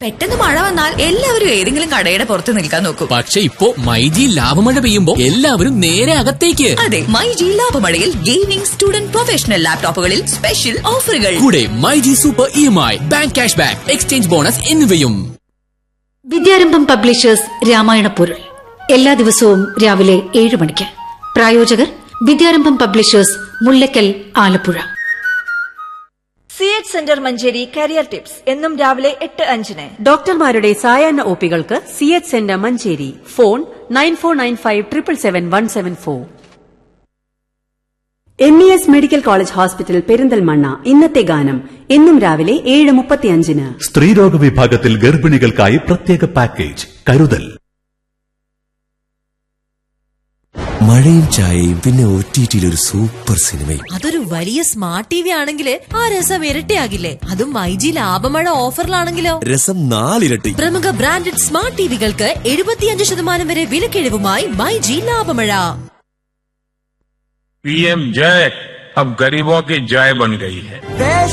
പെട്ടെന്ന് മഴ വന്നാൽ എല്ലാവരും ഏതെങ്കിലും കടയുടെ പുറത്ത് നിൽക്കാൻ നോക്കും പക്ഷെ ഇപ്പോ മൈജി ലാഭമഴ പെയ്യുമ്പോ എല്ലാവരും നേരെ അകത്തേക്ക് അതെ മൈ ജി ലാഭമഴയിൽ ഗെയിമിംഗ് സ്റ്റുഡന്റ് പ്രൊഫഷണൽ ലാപ്ടോപ്പുകളിൽ സ്പെഷ്യൽ ഓഫറുകൾ കൂടെ my G super E M I bank cash back exchange bonus എന്നിവയും വിദ്യാരംഭം പബ്ലിഷേഴ്സ് രാമായണ പൊരുൾ എല്ലാ ദിവസവും രാവിലെ ഏഴ് മണിക്ക് പ്രായോജകർ Vidyarambham publishers Mullakkal Alappuzha C H centre Manjeri career tips എന്നും രാവിലെ എട്ട് അഞ്ചിന് ഡോക്ടർമാരുടെ സായാഹ്ന ഒപികൾക്ക് C H centre Manjeri phone nine four nine five triple seven one seven four M E S medical college hospital Perinthalmanna ഇന്നത്തെ ഗാനം എന്നും രാവിലെ ഏഴ് മുപ്പത്തിയഞ്ചിന് സ്ത്രീരോഗ വിഭാഗത്തിൽ ഗർഭിണികൾക്കായി പ്രത്യേക പാക്കേജ് കരുതൽ മഴയും ചായയും പിന്നെ ഒ ടി ടിയിൽ ഒരു സൂപ്പർ സിനിമയും അതൊരു വലിയ സ്മാർട്ട് ടി വി ആണെങ്കിൽ ആ രസം ഇരട്ടിയാകില്ലേ അതും മൈജി ലാഭമഴ ഓഫറിലാണെങ്കിലോ രസം നാലിരട്ടി പ്രമുഖ ബ്രാൻഡഡ് സ്മാർട്ട് ടിവികൾക്ക് എഴുപത്തിയഞ്ച് ശതമാനം വരെ വിലക്കിഴിവുമായി മൈജി ലാഭമഴ पीएम जय अब गरीबों की जय बन गई है